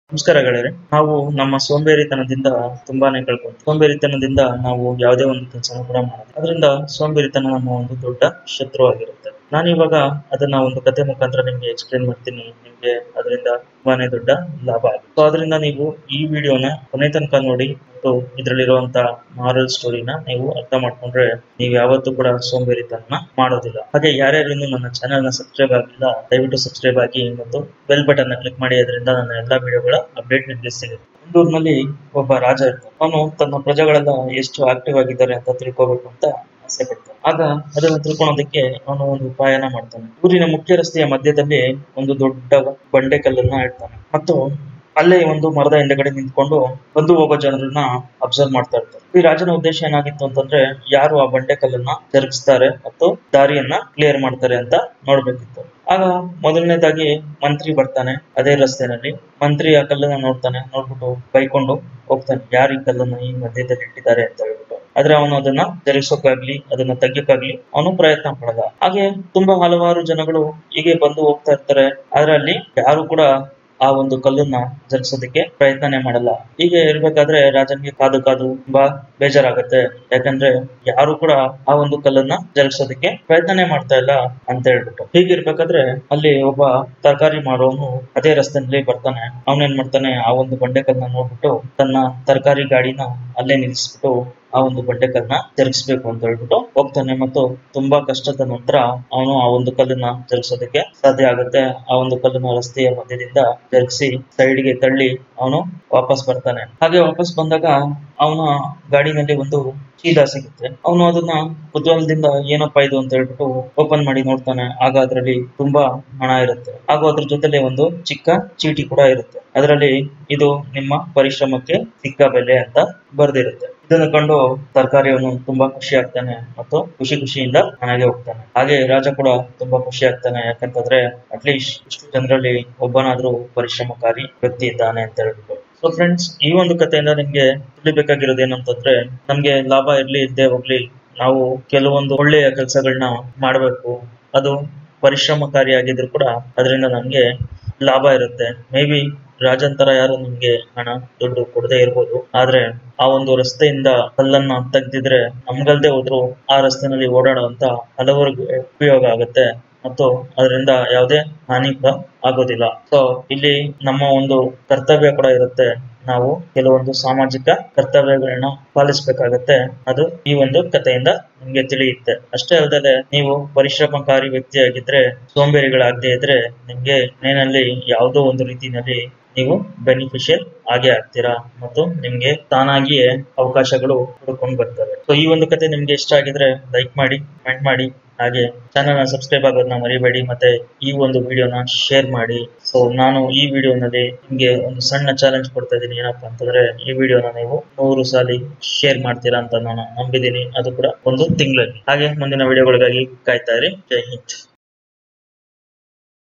ನಮಸ್ಕಾರ ಗೆಳೆಯರೆ ನಾವು ನಮ್ಮ ಸೋಂಬೇರಿತನದಿಂದ ತುಂಬಾನೇ ಕಳ್ಕೊಂತೀವಿ ಸೋಂಬೇರಿತನದಿಂದ ನಾವು ಯಾವುದೇ ಒಂದು ಕೆಲಸನೂ ಕೂಡ ಮಾಡೋದು ಅದರಿಂದ ಸೋಂಬೇರಿತನ ನಮ್ಮ ಒಂದು ದೊಡ್ಡ ಶತ್ರು ಆಗಿರುತ್ತೆ ನಾನು ಇವಾಗ ಅದನ್ನ ಒಂದು ಕತೆ ಮುಖಾಂತರ ನಿಮ್ಗೆ ಎಕ್ಸ್ಪ್ಲೇನ್ ಮಾಡ್ತೀನಿ ನಿಮ್ಗೆ ಅದರಿಂದ ತುಂಬಾನೇ ದೊಡ್ಡ ಲಾಭ ಆಗುತ್ತೆ ಸೊ ಅದರಿಂದ ನೀವು ಈ ವಿಡಿಯೋನ ಕೊನೆ ತನಕ ನೋಡಿ ಮತ್ತು ಇದರಲ್ಲಿರುವಂತ ಮಾರಲ್ ಸ್ಟೋರಿನ ನೀವು ಅರ್ಥ ಮಾಡ್ಕೊಂಡ್ರೆ ನೀವು ಯಾವತ್ತೂ ಕೂಡ ಸೋಂಬೇರಿತನ ಮಾಡೋದಿಲ್ಲ ಹಾಗೆ ಯಾರ್ಯಾರು ಇನ್ನು ನನ್ನ ಚಾನೆಲ್ ನ ಸಬ್ಸ್ಕ್ರೈಬ್ ಆಗಿಲ್ಲ ದಯವಿಟ್ಟು ಸಬ್ಸ್ಕ್ರೈಬ್ ಆಗಿ ಮತ್ತು ಬೆಲ್ ಬಟನ್ ನ ಕ್ಲಿಕ್ ಮಾಡಿ ಅದರಿಂದ ನನ್ನ ಎಲ್ಲಾ ವಿಡಿಯೋಗಳ ಅಪ್ಡೇಟ್ ನಿಮಗೆ ಸಿಗುತ್ತೆ ಒಂದು ಊರಿನಲ್ಲಿ ಒಬ್ಬ ರಾಜ ಇರ್ತಾನೆ ಅವನು ತನ್ನ ಪ್ರಜೆಗಳೆಲ್ಲ ಎಷ್ಟು ಆಕ್ಟಿವ್ ಆಗಿದ್ದಾರೆ ಅಂತ ತಿಳ್ಕೋಬೇಕು ಅಂತ ಆಸೆ ಪಡ್ತಾನೆ ಆಗ ಅದನ್ನ ತಿಳ್ಕೊಳೋದಕ್ಕೆ ಅವನು ಒಂದು ಉಪಾಯನ ಮಾಡ್ತಾನೆ ಊರಿನ ಮುಖ್ಯ ರಸ್ತೆಯ ಮಧ್ಯದಲ್ಲಿ ಒಂದು ದೊಡ್ಡ ಬಂಡೆ ಕಲ್ಲನ್ನ ಇಡ್ತಾನೆ ಮತ್ತು ಅಲ್ಲೇ ಒಂದು ಮರದ ಹಿಂದೆಗಡೆ ನಿಂತ್ಕೊಂಡು ಬಂದು ಹೋಗೋ ಜನರನ್ನ ಅಬ್ಸರ್ವ್ ಮಾಡ್ತಾ ಇರ್ತಾರೆ ಈ ರಾಜನ ಉದ್ದೇಶ ಏನಾಗಿತ್ತು ಅಂತಂದ್ರೆ ಯಾರು ಆ ಬಂಡೆ ಕಲ್ಲನ್ನ ಜರುಗಿಸ್ತಾರೆ ಮತ್ತು ದಾರಿಯನ್ನ ಕ್ಲಿಯರ್ ಮಾಡ್ತಾರೆ ಅಂತ ನೋಡ್ಬೇಕಿತ್ತು ಆಗ ಮೊದಲನೇದಾಗಿ ಮಂತ್ರಿ ಬರ್ತಾನೆ ಅದೇ ರಸ್ತೆನಲ್ಲಿ ಮಂತ್ರಿ ಆ ಕಲ್ಲನ್ನ ನೋಡ್ತಾನೆ ನೋಡ್ಬಿಟ್ಟು ಬೈಕೊಂಡು ಹೋಗ್ತಾನೆ ಯಾರು ಈ ಕಲ್ಲನ್ನ ಈ ಮಧ್ಯದಲ್ಲಿ ಇಟ್ಟಿದ್ದಾರೆ ಅಂತ ಹೇಳ್ಬಿಟ್ಟು ಆದ್ರೆ ಅವನು ಅದನ್ನ ಜರುಗಿಸೋಕಾಗ್ಲಿ ಅದನ್ನ ತೆಗಿಯೋಕಾಗ್ಲಿ ಅವನು ಪ್ರಯತ್ನ ಪಡಲ್ಲ ಹಾಗೆ ತುಂಬಾ ಹಲವಾರು ಜನಗಳು ಹೀಗೆ ಬಂದು ಹೋಗ್ತಾ ಇರ್ತಾರೆ ಆದ್ರೆ ಅಲ್ಲಿ ಯಾರು ಕೂಡ ಆ ಒಂದು ಕಲ್ಲನ್ನ ಜರುಗಿಸೋದಕ್ಕೆ ಪ್ರಯತ್ನನೇ ಮಾಡಲ್ಲ ಹೀಗೆ ಇರ್ಬೇಕಾದ್ರೆ ರಾಜನ್ಗೆ ಕಾದು ಕಾದು ತುಂಬಾ ಬೇಜಾರಾಗತ್ತೆ ಯಾಕಂದ್ರೆ ಯಾರು ಕೂಡ ಆ ಒಂದು ಕಲ್ಲನ್ನ ಜರುಗಿಸೋದಕ್ಕೆ ಪ್ರಯತ್ನನೇ ಮಾಡ್ತಾ ಇಲ್ಲ ಅಂತ ಹೇಳ್ಬಿಟ್ಟು ಹೀಗಿರ್ಬೇಕಾದ್ರೆ ಅಲ್ಲಿ ಒಬ್ಬ ತರಕಾರಿ ಮಾರೋನು ಅದೇ ರಸ್ತೆನಲ್ಲಿ ಬರ್ತಾನೆ ಅವನೇನ್ ಮಾಡ್ತಾನೆ ಆ ಒಂದು ಬಂಡೆಕಲ್ನ ನೋಡ್ಬಿಟ್ಟು ತನ್ನ ತರಕಾರಿ ಗಾಡಿನ ಅಲ್ಲೇ ನಿಲ್ಲಿಸ್ಬಿಟ್ಟು ಆ ಒಂದು ಬಂಡೆಕಲ್ನ ಜರುಗಿಸ್ಬೇಕು ಅಂತ ಹೇಳ್ಬಿಟ್ಟು ಹೋಗ್ತಾನೆ ಮತ್ತು ತುಂಬಾ ಕಷ್ಟದ ನಂತರ ಅವನು ಆ ಒಂದು ಕಲ್ಲನ್ನ ಜರುಗಿಸೋದಕ್ಕೆ ಸಾಧ್ಯ ಆಗುತ್ತೆ ಆ ಒಂದು ಕಲ್ಲನ್ನ ರಸ್ತೆಯ ಮಧ್ಯದಿಂದ ಜರುಗಿಸಿ ಸೈಡ್ಗೆ ತಳ್ಳಿ ಅವನು ವಾಪಸ್ ಬರ್ತಾನೆ ಹಾಗೆ ವಾಪಸ್ ಬಂದಾಗ ಅವನ ಗಾಡಿನಲ್ಲಿ ಒಂದು ಚೀಲ ಸಿಗುತ್ತೆ ಅವನು ಅದನ್ನ ಕುತೂಹಲದಿಂದ ಏನಪ್ಪಾ ಇದು ಅಂತ ಹೇಳ್ಬಿಟ್ಟು ಓಪನ್ ಮಾಡಿ ನೋಡ್ತಾನೆ ಆಗ ಅದರಲ್ಲಿ ತುಂಬಾ ಹಣ ಇರುತ್ತೆ ಹಾಗೂ ಅದ್ರ ಜೊತೆಲೆ ಒಂದು ಚಿಕ್ಕ ಚೀಟಿ ಕೂಡ ಇರುತ್ತೆ ಅದರಲ್ಲಿ ಇದು ನಿಮ್ಮ ಪರಿಶ್ರಮಕ್ಕೆ ಸಿಕ್ಕ ಬೆಲೆ ಅಂತ ಬರ್ದಿರುತ್ತೆ ಇದನ್ನು ಕಂಡು ತರಕಾರಿಯವನು ತುಂಬಾ ಖುಷಿ ಆಗ್ತಾನೆ ಮತ್ತು ಖುಷಿ ಖುಷಿಯಿಂದ ಮನೆಗೆ ಹೋಗ್ತಾನೆ ಹಾಗೆ ರಾಜ ಕೂಡ ತುಂಬಾ ಖುಷಿ ಆಗ್ತಾನೆ ಯಾಕಂತಂದ್ರೆ ಅಟ್ಲೀಸ್ಟ್ ಇಷ್ಟು ಜನರಲ್ಲಿ ಒಬ್ಬನಾದ್ರೂ ಪರಿಶ್ರಮಕಾರಿ ವ್ಯಕ್ತಿ ಇದ್ದಾನೆ ಅಂತ ಹೇಳ್ಬಿಟ್ಟು ಸೊ ಫ್ರೆಂಡ್ಸ್ ಈ ಒಂದು ಕಥೆಯಿಂದ ನಿಮ್ಗೆ ತಿಳಿಬೇಕಾಗಿರೋದು ಏನಂತಂದ್ರೆ ನಮ್ಗೆ ಲಾಭ ಇರ್ಲಿ ಇದ್ದೇ ಹೋಗ್ಲಿ ನಾವು ಕೆಲವೊಂದು ಒಳ್ಳೆಯ ಕೆಲಸಗಳನ್ನ ಮಾಡಬೇಕು ಅದು ಪರಿಶ್ರಮಕಾರಿಯಾಗಿದ್ರು ಕೂಡ ಅದರಿಂದ ನಮ್ಗೆ ಲಾಭ ಇರುತ್ತೆ ಮೇ ಬಿ ರಾಜನ್ ತರ ಯಾರು ನಿಮ್ಗೆ ಹಣ ದುಡ್ಡು ಕೊಡದೇ ಇರ್ಬೋದು ಆದ್ರೆ ಆ ಒಂದು ರಸ್ತೆಯಿಂದ ಕಲ್ಲನ್ನ ತೆಗ್ದಿದ್ರೆ ನಮ್ಗಲ್ದೆ ಹೋದ್ರು ಆ ರಸ್ತೆನಲ್ಲಿ ಓಡಾಡುವಂತ ಹಲವರಿಗೆ ಉಪಯೋಗ ಆಗುತ್ತೆ ಮತ್ತು ಅದರಿಂದ ಯಾವುದೇ ಹಾನಿ ಕೂಡ ಆಗೋದಿಲ್ಲ ಸೊ ಇಲ್ಲಿ ನಮ್ಮ ಒಂದು ಕರ್ತವ್ಯ ಕೂಡ ಇರುತ್ತೆ ನಾವು ಕೆಲವೊಂದು ಸಾಮಾಜಿಕ ಕರ್ತವ್ಯಗಳನ್ನ ಪಾಲಿಸ್ಬೇಕಾಗತ್ತೆ ಅದು ಈ ಒಂದು ಕಥೆಯಿಂದ ನಿಮ್ಗೆ ತಿಳಿಯುತ್ತೆ ಅಷ್ಟೇ ಅಲ್ಲದೆ ನೀವು ಪರಿಶ್ರಮಕಾರಿ ವ್ಯಕ್ತಿಯಾಗಿದ್ರೆ ಸೋಂಬೇರಿಗಳಾಗದೇ ಇದ್ರೆ ನಿಮ್ಗೆ ಮನೆಯಲ್ಲಿ ಯಾವುದೋ ಒಂದು ರೀತಿಯಲ್ಲಿ ನೀವು ಬೆನಿಫಿಷಿಯಲ್ ಆಗೇ ಆಗ್ತೀರಾ ಮತ್ತು ನಿಮ್ಗೆ ತಾನಾಗಿಯೇ ಅವಕಾಶಗಳು ಹುಡ್ಕೊಂಡು ಬರ್ತವೆ ಸೊ ಈ ಒಂದು ಕತೆ ನಿಮ್ಗೆ ಇಷ್ಟ ಆಗಿದ್ರೆ ಲೈಕ್ ಮಾಡಿ ಕಮೆಂಟ್ ಮಾಡಿ ಹಾಗೆ ಚಾನಲ್ ನ ಸಬ್ಸ್ಕ್ರೈಬ್ ಆಗೋದನ್ನ ಮರಿಬೇಡಿ ಮತ್ತೆ ಈ ಒಂದು ವಿಡಿಯೋನ ಶೇರ್ ಮಾಡಿ ಸೊ ನಾನು ಈ ವಿಡಿಯೋನಲ್ಲಿ ನಿಮ್ಗೆ ಒಂದು ಸಣ್ಣ ಚಾಲೆಂಜ್ ಕೊಡ್ತಾ ಇದ್ದೀನಿ ಏನಪ್ಪಾ ಅಂತಂದ್ರೆ ಈ ವಿಡಿಯೋನ ನೀವು ನೂರು ಸಾಲಿ ಶೇರ್ ಮಾಡ್ತೀರಾ ಅಂತ ನಾನು ನಂಬಿದ್ದೀನಿ ಅದು ಕೂಡ ಒಂದು ತಿಂಗಳಲ್ಲಿ ಹಾಗೆ ಮುಂದಿನ ವಿಡಿಯೋಗಳಿಗಾಗಿ ಕಾಯ್ತಾ ಇರಿ ಜೈ ಹಿಂದ್